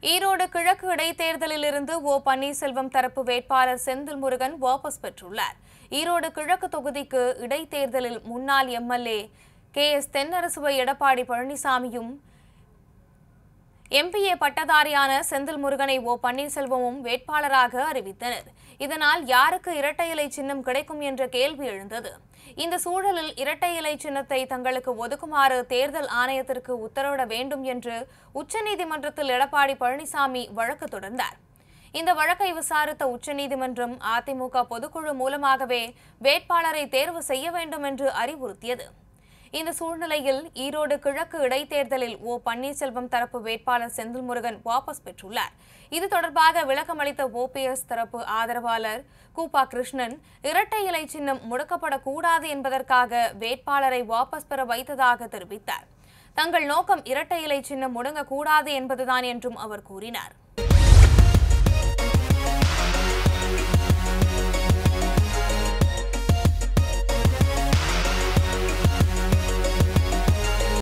ஈரோடு கிழக்கு இடைத்தேர்தலில் இருந்து ஓ பன்னீர்செல்வம் தரப்பு வேட்பாளர் செந்தில் முருகன் வாபஸ் பெற்றுள்ளார் ஈரோடு கிழக்கு தொகுதிக்கு இடைத்தேர்தலில் முன்னாள் எம்எல்ஏ கே எஸ் தென்னரசுவை எடப்பாடி பழனிசாமியும் எம்பிஏ பட்டதாரியான செந்தில் முருகனை ஓ பன்னீர்செல்வமும் வேட்பாளராக அறிவித்தனர் இதனால் யாருக்கு இரட்டை இலை சின்னம் கிடைக்கும் என்ற கேள்வி எழுந்தது இந்த சூழலில் இரட்டை இலை சின்னத்தை தங்களுக்கு ஒதுக்குமாறு தேர்தல் ஆணையத்திற்கு உத்தரவிட வேண்டும் என்று உச்சநீதிமன்றத்தில் எடப்பாடி பழனிசாமி வழக்கு தொடர்ந்தார் இந்த வழக்கை விசாரித்த உச்சநீதிமன்றம் அதிமுக பொதுக்குழு மூலமாகவே வேட்பாளரை தேர்வு செய்ய வேண்டும் என்று அறிவுறுத்தியது இந்த சூழ்நிலையில் ஈரோடு கிழக்கு இடைத்தேர்தலில் ஓ பன்னீர்செல்வம் தரப்பு வேட்பாளர் செந்தில் முருகன் வாபஸ் பெற்றுள்ளார் இது தொடர்பாக விளக்கமளித்த ஓபிஎஸ் தரப்பு ஆதரவாளர் கூப்பா கிருஷ்ணன் இரட்டை இலை சின்னம் முடக்கப்படக்கூடாது என்பதற்காக வேட்பாளரை வாபஸ் பெற வைத்ததாக தெரிவித்தார் தங்கள் நோக்கம் இரட்டை இலை சின்னம் முடங்கக்கூடாது என்பதுதான் என்றும் அவர் கூறினார்